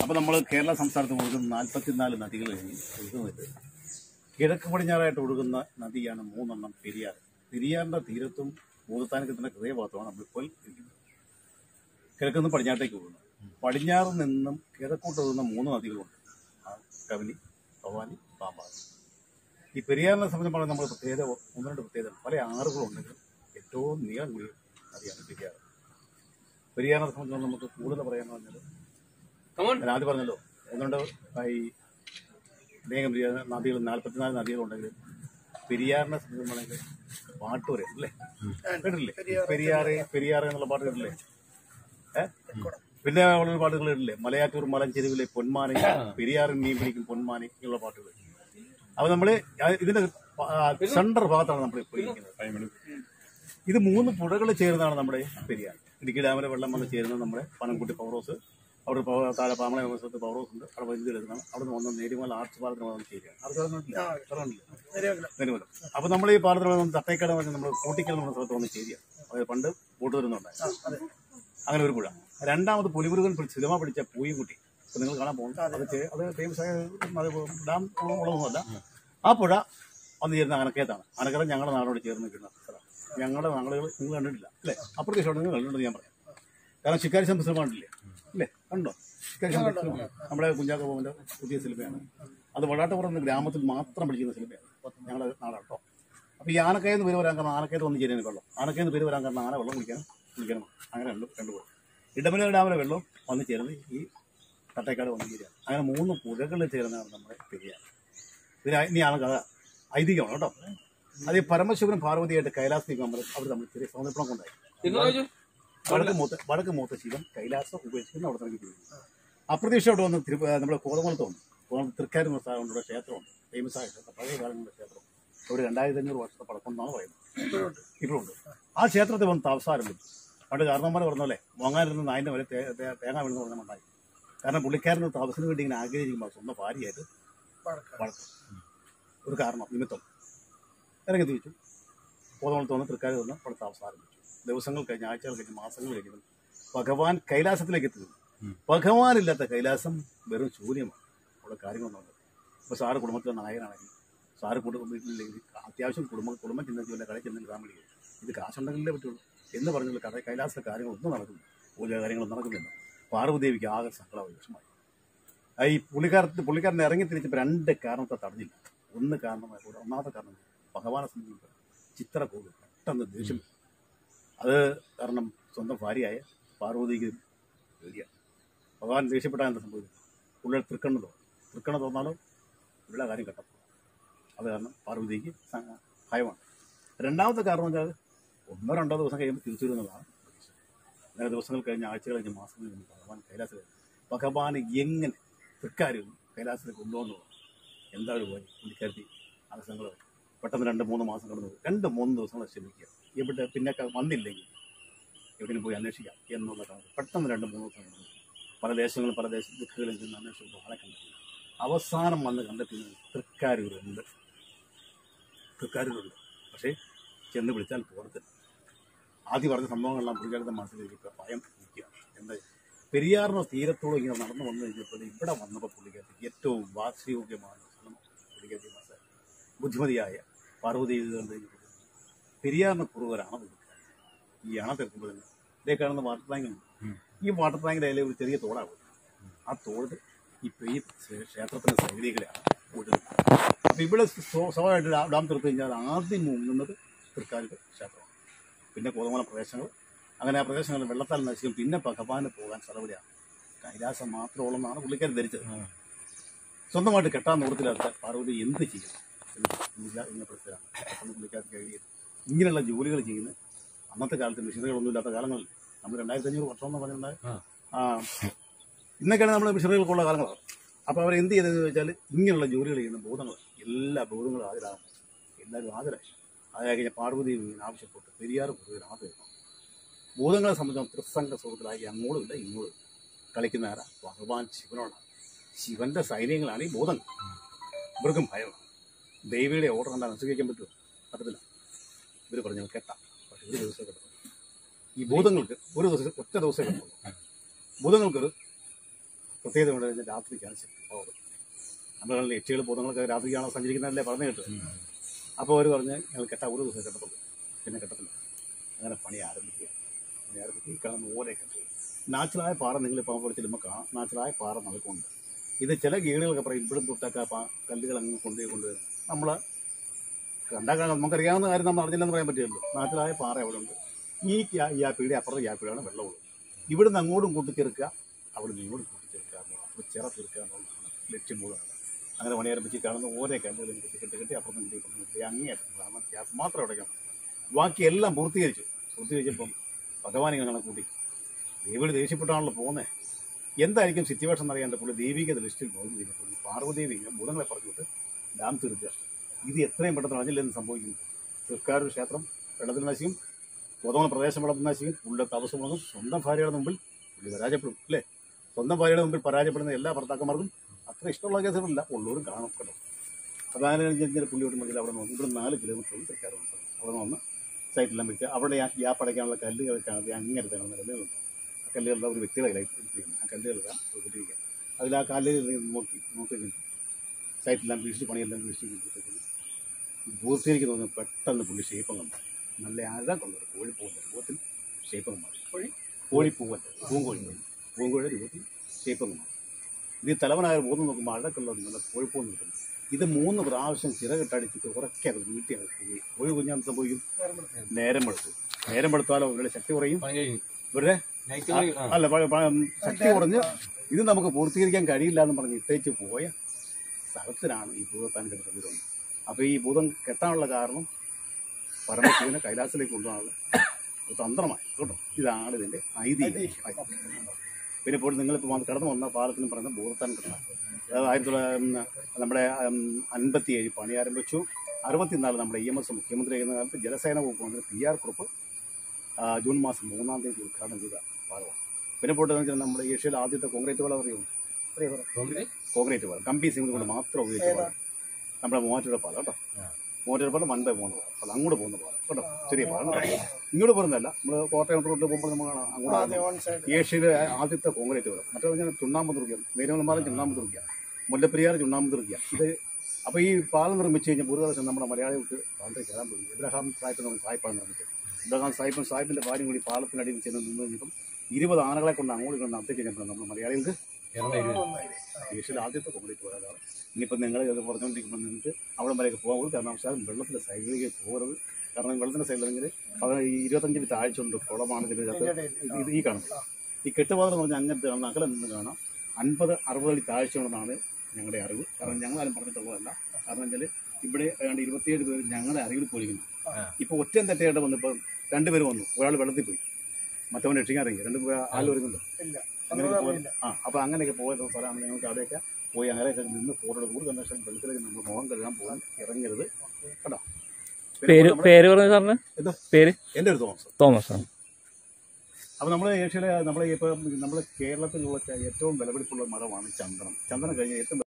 അപ്പോൾ നമ്മൾ കേരള സംസ്ഥാനത്ത് ഒഴുകുന്ന നാൽപ്പത്തിനാല് നദികൾ കഴിഞ്ഞ് ഒഴുകുന്നത് കിഴക്ക് പടിഞ്ഞാറായിട്ട് ഒഴുകുന്ന നദിയാണ് മൂന്നെണ്ണം പെരിയാർ പെരിയാറിന്റെ തീരത്തും ഭൂതത്താനക്കത്തിന്റെ ഹൃദയഭാഗത്തുമാണ് നമ്മളിപ്പോൾ ഇരിക്കുന്നത് കിഴക്ക് നിന്ന് പടിഞ്ഞാട്ടേക്ക് ഒഴുകുന്നത് പടിഞ്ഞാറ് നിന്നും കിഴക്കോട്ട് ഒഴുകുന്ന മൂന്ന് നദികളുണ്ട് ആ കബനി ഭവാനി പാമ്പാറ് ഈ പെരിയാറിനെ സംബന്ധിച്ചിടത്തോളം നമ്മൾ പ്രത്യേകത ഒന്ന് രണ്ട് പ്രത്യേകത പല ആറുകളുണ്ടെങ്കിലും ഏറ്റവും നീളം കൂടിയ നദിയാണ് പെരിയാർ പെരിയാറിനെ സംബന്ധിച്ചിടത്തോളം നമുക്ക് കൂടുതൽ പറയാന്ന് പറഞ്ഞാൽ ഞാൻ ആദ്യം പറഞ്ഞല്ലോ ഒന്നുകൊണ്ട് ഈ അനേകം പെരിയാർ നദികൾ നാൽപ്പത്തിനാല് നദികളുണ്ടെങ്കിൽ പെരിയാറിനെ സംബന്ധിച്ചാണെങ്കിൽ പാട്ട് പറയും അല്ലേ കേട്ടില്ലേ പെരിയാറെ പെരിയാറെ എന്നുള്ള പാട്ട് കേട്ടില്ലേ ഏ പിന്നെ ഉള്ള പാട്ടുകൾ കേട്ടില്ലേ മലയാറ്റൂർ മലഞ്ചെരുവിലെ പൊന്മാനെ പെരിയാറിൻ മീൻ പിടിക്കും പൊന്മാനെ എന്നുള്ള പാട്ടുകൾ അപ്പൊ നമ്മള് ഇതിന്റെ സെന്റർ ഭാഗത്താണ് നമ്മൾ ഇപ്പോൾ ഇരിക്കുന്നത് ഇത് മൂന്ന് പുഴകൾ ചേർന്നാണ് നമ്മുടെ പെരിയാർ ഇടുക്കി ഡാമിലെ വെള്ളം വന്ന് ചേരുന്നത് നമ്മുടെ പനംകുട്ടി പവർ ഹൗസ് അവിടെ പവ- താഴെ പാമള സ്ഥലത്ത് പവർ ഹൗസ് ഉണ്ട് അവിടെ വൈദ്യുതി എടുക്കണം അവിടെ നിന്ന് വന്ന് നേരിമല ആർച്ച് പാലത്തിന് വന്ന് ചേരുകയാണ് ആർച്ച് പാലം കണ്ടിട്ടില്ലേ? കണ്ടിട്ടില്ലേ? നെരുമലം അപ്പൊ നമ്മൾ ഈ പാലത്തിന് വന്ന് തട്ടേക്കട വന്ന് നമ്മൾ കോട്ടിക്കൽ എന്ന് പറഞ്ഞ സ്ഥലത്ത് വന്ന് ചേരുക അതായത് പണ്ട് ബോട്ട് വരുന്നുണ്ടായിരുന്നു അങ്ങനെ ഒരു പുഴ രണ്ടാമത് പുലിമുരുകൻ പിടി- സിനിമ പിടിച്ച പൂയിക്കുട്ടി ഇപ്പൊ നിങ്ങൾ കാണാൻ പോകുന്നു അത് ചെ- അത് ഫേമസ് ആയ അത് ഡാം ഉള്ളതൊന്നുമല്ല ആ പുഴ വന്ന് ചേരുന്ന അനക്കയത്താണ് അനക്കര ഞങ്ങളുടെ നാടോട് ചേർന്ന് നിൽക്കുന്ന സ്ഥലം ഞങ്ങളുടെ നാടുകൾ നിങ്ങൾ കണ്ടിട്ടില്ല അല്ലേ അപ്പുറത്തെ ഷോട്ട് നിങ്ങൾ കണ്ടിട്ടുണ്ട് ഞാൻ പറയാം കാരണം ശിക്കാരി ശംഭ സിനിമ കണ്ടില്ലേ അല്ലേ കണ്ടോ ശിക്കാരി ശംഭ സിനിമ നമ്മുടെ കുഞ്ചാക്ക ബോബന്റെ പുതിയ സിനിമയാണ് അത് വടാട്ടപ്പുറം എന്ന ഗ്രാമത്തിൽ മാത്രം പഠിക്കുന്ന സിനിമയാണ് ഞങ്ങളുടെ നാടാട്ടോ അപ്പൊ ഈ ആനക്കയെന്ന് പേര് വരാൻ കാരണം ആനക്കയത്ത് വന്ന് ചേരുന്ന വെള്ളം ആനക്കയെന്ന് പേര് വരാൻ കാരണം ആന വെള്ളം കുടിക്കാൻ കുടിക്കണം അങ്ങനെ രണ്ട് രണ്ടുപോയി ഇടമല ഡാമിലെ വെള്ളം വന്ന് ചേർന്ന് ഈ തട്ടേക്കാട് വന്ന് ചേരുക അങ്ങനെ മൂന്ന് പുഴകൾ ചേർന്നാണ് നമ്മുടെ പെരിയാർ ഇതിന് ഇനിയാണ് കഥ ഐതിഹ്യമാണ് കേട്ടോ അത് ഈ പരമശിവനും പാർവതിയായിട്ട് കൈലാസ് അമ്പലം അവർ തമ്മിൽ ചെറിയ സമർപ്പണം കൊണ്ടായി വടക്ക് മൂത്ത വടക്ക് മൂത്ത ശിവൻ കൈലാസം ഉപേക്ഷിക്കുന്ന അവിടെ തന്നെ ജീവിക്കുന്നു അപ്രതീക്ഷിതമായിട്ട് വന്ന് തിരു നമ്മുടെ കോതമംഗലത്ത് വന്നു കോതമംഗലത്ത് തൃക്കാരി എന്ന സ്ഥലമുണ്ട് ഇവിടെ ക്ഷേത്രമുണ്ട് ഫേമസ് ആയിട്ട് പഴയ കാലങ്ങളുടെ ക്ഷേത്രം ഒരു രണ്ടായിരത്തി അഞ്ഞൂറ് വർഷത്തെ പഴക്കം എന്നാണ് പറയുന്നത് ഇപ്പോഴുണ്ട് ആ ക്ഷേത്രത്തിൽ വന്ന് താമസാരം വെച്ചു പണ്ട് കാരണവന്മാർ പറഞ്ഞല്ലേ മോങ്ങാനിരുന്ന് നായിന്റെ വരെ തേ- തേ- തേങ്ങ വീണെന്ന് പറഞ്ഞ ഉണ്ടായി കാരണം പുള്ളിക്കാരന് താമസത്തിന് വേണ്ടി ഇങ്ങനെ ആഗ്രഹിക്കുമ്പോൾ സ്വന്തം ഭാര്യയായിട്ട് വളർത്തും ഒരു കാരണം നിമിത്തം ഇറങ്ങി തിരിച്ചു കോതമംഗലത്ത് വന്ന് തൃക്കാരി വന്ന് അവിടെ താമസാരം വെച്ചു ദിവസങ്ങൾ കഴിഞ്ഞ് ആഴ്ചകൾ കഴിഞ്ഞ് മാസങ്ങൾ കഴിഞ്ഞ് ഭഗവാൻ കൈലാസത്തിലേക്ക് എത്തുന്നു ഭഗവാനില്ലാത്ത കൈലാസം വെറും ശൂന്യമാണ് അവിടെ കാര്യങ്ങളൊന്നും ഇപ്പൊ സാറ് കുടുംബത്തിലെ നായകനാണെങ്കിൽ സാറ് കുടുംബ വീട്ടിലില്ലെങ്കിൽ അത്യാവശ്യം കുടുംബം കുടുംബം ചിന്തിച്ച് വല്ല കടയിൽ ചെന്നെങ്കിൽ താൻ വിളിക്കും ഇത് കാശുണ്ടെങ്കിലേ പറ്റുള്ളൂ എന്ന് പറഞ്ഞുള്ള കട കൈലാസ കാര്യങ്ങളൊന്നും നടക്കുന്നില്ല പൂജ കാര്യങ്ങളൊന്നും നടക്കുന്നില്ല പാർവദേവിക്ക് ആകെ സങ്കടമായി വിഷമായി ആ ഈ പുള്ളിക്കാരത്ത് പുള്ളിക്കാരൻ ഇറങ്ങി തിരിച്ചപ്പോൾ രണ്ട് കാരണത്തെ തടഞ്ഞില്ല ഒന്ന് കാരണമായി കൂടെ ഒന്നാമത്തെ കാരണം ഭഗവാനെ സംബന്ധിച്ച് ചിത്രകൂട് പെട്ടെന്ന് ദേഷ്യം വരും. അത് കാരണം സ്വന്തം ഭാര്യയായ പാർവതിക്ക് പേടിയാണ് ഭഗവാൻ ദേഷ്യപ്പെട്ടാൽ എന്താ സംഭവിക്കും പുള്ളിയുടെ തൃക്കണ്ണ് തോന്നും തൃക്കണ്ണ് തോന്നാലോ പുള്ളിയുടെ കാര്യം കെട്ടപ്പോ അത് കാരണം പാർവതിക്ക് സ- ഭയമാണ് രണ്ടാമത്തെ കാരണം വെച്ചാൽ ഒന്നോ രണ്ടോ ദിവസം കഴിയുമ്പോൾ തിരിച്ചു വരുന്നതാണ് അങ്ങനെ ദിവസങ്ങൾ കഴിഞ്ഞ് ആഴ്ചകൾ കഴിഞ്ഞ് മാസങ്ങൾ കഴിഞ്ഞ് ഭഗവാൻ കൈലാസത്തിൽ ഭഗവാൻ എങ്ങനെ തൃക്കാരും കൈലാസത്തിൽ കൊണ്ടുവന്നു എന്താ ഒരു വഴി പുള്ളിക്കാരത്തി ആവശ്യങ്ങൾ പെട്ടെന്ന് രണ്ട് മൂന്ന് മാസം കടന്നു പോകും. രണ്ട് മൂന്ന് ദിവസങ്ങൾ ക്ഷമിക്കുക എവിടെ പിന്നെ ക- വന്നില്ലെങ്കിൽ എവിടെയും പോയി അന്വേഷിക്കാം എന്നുള്ള കാരണം പെട്ടെന്ന് രണ്ട് മൂന്ന് ദിവസം കടന്നു പോകും. പല ദേശങ്ങളും പല ദേശ ദിക്കുകളിൽ നിന്ന് അന്വേഷിച്ചപ്പോൾ ആളെ കണ്ടെത്തി അവസാനം വന്ന് കണ്ടെത്തിയത് തൃക്കാരൂരുണ്ട് തൃക്കാരൂരുണ്ട് പക്ഷേ ചെന്ന് വിളിച്ചാൽ പോകത്തില്ല ആദ്യം പറഞ്ഞ സംഭവങ്ങളെല്ലാം പുള്ളിക്കാരത്തെ മനസ്സിലേക്ക് ഇപ്പൊ ഭയം നിൽക്കുക എന്താ പെരിയാറിനോ തീരത്തോളം ഇങ്ങനെ നടന്നു വന്നു കഴിഞ്ഞപ്പോൾ ഇവിടെ വന്നപ്പോൾ പുള്ളിക്കാരത്തി ഏറ്റവും വാസ്യോഗ്യമായ സ്ഥലം പുള്ളിക്കാരത്തി മനസ്സിലായി ബുദ്ധിമതിയായ പാർവതി ഇത് കണ്ട് കഴിഞ്ഞപ്പോൾ പെരിയാറിന് കുറുവരാണ് പുള്ളിക്കാരൻ ഈ അണ തെക്കുമ്പോൾ തന്നെ ഇതേ കാണുന്ന വാട്ടർ ടാങ്ക് ഉണ്ട് ഈ വാട്ടർ ടാങ്കിന്റെ അതിലെ ഒരു ചെറിയ തോടാണ് ആ തോട് ഇപ്പൊ ഈ ക്ഷേത്രത്തിന്റെ സൈഡികളെയാണ് ഓടുന്നത് അപ്പൊ ഇവിടെ സ്വ- സ്വാഭാവികമായിട്ട് ഡാ- ഡാം തീർത്ത് കഴിഞ്ഞാൽ ആദ്യം മുങ്ങുന്നത് തൃക്കാരുടെ ക്ഷേത്രമാണ് പിന്നെ കോതമല പ്രദേശങ്ങൾ അങ്ങനെ ആ പ്രദേശങ്ങൾ വെള്ളത്താൽ നശിക്കും പിന്നെ ഭഗവാന് പോകാൻ സ്ഥലവിടെയാണ് കൈലാസം മാത്രമുള്ളതാണ് പുള്ളിക്കാരൻ ധരിച്ചത് സ്വന്തമായിട്ട് കെട്ടാൻ നോടത്തില്ലാത്ത പാർവതി എന്ത് ചെയ്യും എന്ന് പുള്ളിക്കാർ ഇങ്ങനപ്പെടുത്തലാണ് പെട്ടെന്ന് പുള്ളിക്കാർക്ക് കഴിയും ഇങ്ങനെയുള്ള ജോലികൾ ചെയ്യുന്ന അന്നത്തെ കാലത്ത് മെഷീനുകളൊന്നും ഇല്ലാത്ത കാലങ്ങളിൽ നമ്മൾ രണ്ടായിരത്തി അഞ്ഞൂറ് വർഷം എന്ന് പറഞ്ഞിട്ടുണ്ടായി ആ ഇന്നൊക്കെയാണ് നമ്മൾ മെഷീനുകൾക്കുള്ള കാലങ്ങളാണ് അപ്പോൾ അവർ എന്ത് ചെയ്തതെന്ന് വെച്ചാൽ ഇങ്ങനെയുള്ള ജോലികൾ ചെയ്യുന്ന ബോധങ്ങൾ എല്ലാ ബോധങ്ങളും ഹാജരാകും എല്ലാവരും ഹാജരായി അതായത് കഴിഞ്ഞ പാർവതി ഇങ്ങനെ ആവശ്യപ്പെട്ട് പെരിയാർ കൂടുതൽ ഹാജരായിരുന്നു ഭൂതങ്ങളെ സംബന്ധിച്ച് ത്രിസംഗ സുഹൃത്തിലാക്കി അങ്ങോട്ടും ഇല്ല ഇങ്ങോട്ടും ഇല്ല. കളിക്കുന്ന ആരാ ഭഗവാൻ ശിവനോടാണ് ശിവന്റെ സൈന്യങ്ങളാണ് ഈ ഭൂതങ്ങൾ ഇവർക്കും ഭയമാണ് ദേവിയുടെ ഓർഡർ കണ്ടാൽ അനുസരിക്കാൻ പറ്റുമോ പറ്റത്തില്ല ഇവർ പറഞ്ഞു കേട്ടാ പക്ഷെ ഒരു ദിവസം കിട്ടും ഈ ഭൂതങ്ങൾക്ക് ഒരു ദിവസം ഒറ്റ ദിവസം കിട്ടുള്ളൂ ഭൂതങ്ങൾക്കൊരു പ്രത്യേകത കൊണ്ട് കഴിഞ്ഞാൽ രാത്രിക്കാണ് പോകാറ് നമ്മൾ യക്ഷികൾ ഭൂതങ്ങളൊക്കെ രാത്രിയാണോ സഞ്ചരിക്കുന്നതല്ലേ പറഞ്ഞു കേട്ടത് അപ്പോൾ അവർ പറഞ്ഞ് ഞങ്ങൾ കെട്ട ഒരു ദിവസം കെട്ടത്തുള്ളൂ പിന്നെ കെട്ടത്തില്ല അങ്ങനെ പണി ആരംഭിക്കുക പണി ആരംഭിക്കുക ഈ കാണുന്ന ഓരോ കെട്ടുക നാച്ചുറലായ പാറ നിങ്ങൾ ഇപ്പോൾ പോലെ ചെല്ലുമ്പോൾ കാണാം നാച്ചുറലായ പാറ നമുക്കുണ്ട് ഇത് ചില ഗീടുകളൊക്കെ പറയും ഇവിടും തൊട്ടൊക്കെ ആ പാ- കല്ലുകൾ അങ്ങ് കൊണ്ടുപോയി കൊണ്ട് നമ്മൾ കണ്ടാൽ കാണാം നമുക്കറിയാവുന്ന കാര്യം നമ്മൾ അറിഞ്ഞില്ലെന്ന് പറയാൻ പറ്റില്ലല്ലോ നാട്ടിലായ പാറ അവിടെ ഉണ്ട് ഈ ക്യാ- ഈ ആപ്പിയുടെ അപ്പുറത്തെ യാപ്പിടാണ് വെള്ളമുള്ളത് ഇവിടുന്ന് അങ്ങോട്ടും കൂട്ടിച്ചേർക്കുക അവിടുന്ന് ഇങ്ങോട്ടും കൂട്ടിച്ചേർക്കുക എന്നുള്ളതാണ്. അപ്പോൾ ചിറ തീർക്കുക എന്നുള്ളതാണ് ലക്ഷ്യം മൂലമാണ് അങ്ങനെ പണിയാരംഭിച്ച് കാണുന്ന ഓരോ കല്ലുകളും കെട്ടി കെട്ടി കെട്ടി അപ്പുറത്തും കെട്ടി ഇപ്പുറത്തും കെട്ടി അങ്ങേയറ്റം കാരണം ഗ്യാപ്പ് മാത്രം അടയ്ക്കണം ബാക്കി എല്ലാം പൂർത്തീകരിച്ചു പൂർത്തീകരിച്ചപ്പം ഭഗവാൻ ഇങ്ങനെ കൂട്ടി ദേവിയോട് ദേഷ്യപ്പെട്ടാണല്ലോ പോകുന്നത് എന്തായിരിക്കും സിറ്റുവേഷൻ എന്നറിയാണ്ട് പുള്ളി ദേവിക ലിസ്റ്റിൽ നോക്കി കഴിഞ്ഞപ്പോൾ പാർവദേവി ഭൂതങ്ങളെ പറഞ്ഞിട്ട് ഡാം തീർക്കുക ഇത് എത്രയും പെട്ടെന്ന് അറിഞ്ഞില്ലെന്ന് സംഭവിക്കുന്നു തൃക്കാരൂർ ക്ഷേത്രം വെള്ളത്തിൽ നശിക്കും കോതമംഗലം പ്രദേശം വെള്ളത്തിൽ നശിക്കും പുള്ളിയുടെ തപസ് മുടങ്ങും സ്വന്തം ഭാര്യയുടെ മുമ്പിൽ പുള്ളി പരാജയപ്പെടും അല്ലേ സ്വന്തം ഭാര്യയുടെ മുമ്പിൽ പരാജയപ്പെടുന്ന എല്ലാ ഭർത്താക്കന്മാർക്കും അത്ര ഇഷ്ടമുള്ള കേസുകളില്ല ഉള്ളവരും കാണും കേട്ടോ അതാണ് കഴിഞ്ഞാൽ പുള്ളിയോട് മതിൽ അവിടെ നോക്കി ഇവിടെ നാല് കിലോമീറ്റർ തൃക്കാരൂർ സ്ഥലം അവിടെ നിന്ന് സൈറ്റിലെല്ലാം പിടിച്ച് അവിടെ ആ ഗ്യാപ്പ് അടയ്ക്കാനുള്ള കല്ലുകളൊക്കെ അങ്ങനെ കാണുന്ന കല്ലുകളുണ്ട് ആ കല്ലുകളുടെ ഒരു വ്യക്തികളെ ഇരിക്കുന്നത് ആ കല്ലുകളെല്ലാം കൊണ്ടിരിക്കുക അതിൽ ആ കല്ലുകൾ നോക്കി നോക്കി നിന്നു. സൈറ്റിലെല്ലാം വീഴ്ച പണിയെല്ലാം വീഴ്ച പൂർത്തീകരിക്കുന്ന തോന്നുന്നു പെട്ടെന്ന് പുള്ളി ഷേപ്പം കണ്ടു നല്ല അഴകുള്ളൊരു കോഴിപ്പൂവിൻ്റെ രൂപത്തിൽ ഷേപ്പം മാറി കോഴി കോഴിപ്പൂവൻ്റെ പൂങ്കോഴി പൂങ്കോഴി രൂപത്തിൽ ഷേപ്പം മാറി ഇത് ഈ തലവനായ ബോധം നോക്കുമ്പോൾ അഴകുള്ള ഒരു നല്ല കോഴിപ്പൂ നിൽക്കുന്നു ഇത് മൂന്ന് പ്രാവശ്യം ചിറകിട്ടടിച്ചിട്ട് ഉറക്കെ അത് വീട്ടി അത് പോയി കോഴി കുഞ്ഞാൻ സംഭവിക്കും നേരം വെളുത്തു നേരം വെളുത്താലോ ഇവരുടെ ശക്തി കുറയും ഇവരുടെ അല്ല പ- പ- ശക്തി കുറഞ്ഞ് ഇത് നമുക്ക് പൂർത്തീകരിക്കാൻ കഴിയില്ല എന്ന് പറഞ്ഞ് ഇട്ടേച്ച് പോയ സ്ഥലത്തിനാണ് ഈ ഭൂതത്താൻ കിടക്കുന്നത് വന്നത് അപ്പൊ ഈ ഭൂതം കെട്ടാനുള്ള കാരണം പരമശിവനെ കൈലാസത്തിലേക്ക് കൊണ്ടുപോകാനുള്ള ഒരു തന്ത്രമായി കേട്ടോ ഇതാണ് ഇതിന്റെ ഐതിഹ്യം പിന്നെ ഇപ്പോൾ നിങ്ങളിപ്പോൾ വന്ന് കടന്നു വന്ന പാലത്തിന് പറയുന്ന ഭൂതത്താൻ കിട്ടണം അതായത് ആയിരത്തി തൊള്ളായിരത്തി നമ്മുടെ അൻപത്തി ഏഴ് പണി ആരംഭിച്ചു അറുപത്തിനാല് നമ്മുടെ ഇ എം എസ് മുഖ്യമന്ത്രി ആയിരുന്ന കാലത്ത് ജലസേന വകുപ്പ് മന്ത്രി പി ആർ കുറുപ്പ് ആ, ജൂൺ മാസം മൂന്നാം തീയതി ഉദ്ഘാടനം ചെയ്ത പാലമാണ് പിന്നെ പോട്ടെ വെച്ചാൽ നമ്മുടെ ഏഷ്യയിലെ ആദ്യത്തെ കോൺക്രീറ്റ് പാലം അറിയുമോ അറിയാം കോൺക്രീറ്റ് പാലം കമ്പി സിമെന്റ് കൊണ്ട് മാത്രം ഉപയോഗിച്ച പാലം നമ്മുടെ മൂവാറ്റുപുഴ പാലം കേട്ടോ മൂവാറ്റുപുഴ പാലം വൻപേ പോകുന്ന പാലം അത് അങ്ങോട്ട് പോകുന്ന പാലം കേട്ടോ ചെറിയ പാലം കേട്ടോ. ഇങ്ങോട്ട് പോകുന്നതല്ല നമ്മൾ കോട്ടയം റോഡ് പോകുമ്പോൾ നമ്മൾ കാണാം അങ്ങോട്ട് പോകുന്നത്. ഏഷ്യയിലെ ആദ്യത്തെ കോൺക്രീറ്റ് പാലം മറ്റേ പറഞ്ഞാൽ ചുണ്ണാമ്പ് തുറക്കുക നേരമലമാലം ചുണ്ണാമ്പ് തുറക്കുക മുല്ലപ്പെരിയാർ ചുണ്ണാമ്പ് തുറക്കുക ഇത് അപ്പോൾ ഈ പാലം നിർമ്മിച്ച് കഴിഞ്ഞാൽ ഒരു ദിവസം നമ്മുടെ മലയാളികൾക്ക് പാലത്തിൽ കയറാൻ പോയി ഇബ്രഹാം സാഹിബ് നമ്മൾ സാഹിബാണ് നിർമ്മിച്ചത് ഇബ്രഹാം സാഹിബും സാഹിബിന്റെ ഭാര്യയും കൂടി പാലത്തിനടിയിൽ ചെന്ന് നിന്ന് കഴിഞ്ഞപ്പം ഇരുപത് ആനകളെ കൊണ്ട് അങ്ങോട്ട് കൊണ്ട് നടത്തി കഴിഞ്ഞപ്പോൾ നമ്മുടെ മലയാളികൾക്ക് ഏഷ്യയിലെ ആദ്യത്തെ കോൺക്രീറ്റ് പാലമാണ് ഇനിയിപ്പോൾ നിങ്ങൾ ഇത് പറഞ്ഞുകൊണ്ടിരിക്കുമ്പോൾ നിങ്ങൾക്ക് അവിടെ വരെയൊക്കെ പോകാൻ കാരണവശാലും വെള്ളത്തിന്റെ സൈഡിലേക്ക് പോകരുത് കാരണം വെള്ളത്തിന്റെ സൈഡിലെങ്കിൽ അത് ഈ ഇരുപത്തഞ്ചിന് താഴ്ച ഉണ്ട് കുളമാണ് ഇതിനകത്ത് ഇത് ഈ കാണുന്നത് ഈ കെട്ടുപാതം എന്ന് പറഞ്ഞാൽ അങ്ങനത്തെ കാണുന്ന അകലെ നിന്ന് കാണാം അൻപത് അറുപത് അടി താഴ്ച ഉണ്ടെന്നാണ് ഞങ്ങളുടെ അറിവ് കാരണം ഞങ്ങളാരും പറഞ്ഞിട്ടുള്ളതല്ല കാരണം വെച്ചാൽ ഇവിടെ ഏതാണ്ട് ഇരുപത്തിയേഴ് പേര് ഞങ്ങളുടെ അറിവിൽ പോയിരിക്കുന്നു ഇപ്പൊ ഒറ്റ തെറ്റായിട്ട് വന്നപ്പോൾ രണ്ടുപേര് വന്നു ഒരാൾ വെള്ളത്തിൽ പോയി മറ്റവൻ രക്ഷിക്കാൻ ഇറങ്ങി രണ്ട് പേര് ആൾ വരുന്നുണ്ടോ അങ്ങനെയൊക്കെ പോയത് ആ അപ്പൊ അങ്ങനെയൊക്കെ പോയ സ്ഥലമാണ് ഞങ്ങൾക്ക് അവിടെയൊക്കെ പോയി അങ്ങനെയൊക്കെ നിന്ന് ഫോട്ടോ എടുക്കും ഒരു കണ്ടീഷൻ വെള്ളത്തിലേക്ക് നമ്മൾ മുഖം കഴുകാൻ പോകാൻ ഇറങ്ങരുത് കേട്ടോ പിന്നെ പേര് നമ്മുടെ- പേര് പറഞ്ഞു സാറിന് എന്താ? പേര് എൻ്റെ ഒരു തോമസ് തോമസ് ആണ് അപ്പോൾ നമ്മൾ ഏഷ്യയിലെ നമ്മളെ ഇപ്പം നമ്മുടെ കേരളത്തിലുള്ള ഏറ്റവും വിലപിടിപ്പുള്ള മരമാണ് ചന്ദനം ചന്ദനം കഴിഞ്ഞ ഏറ്റവും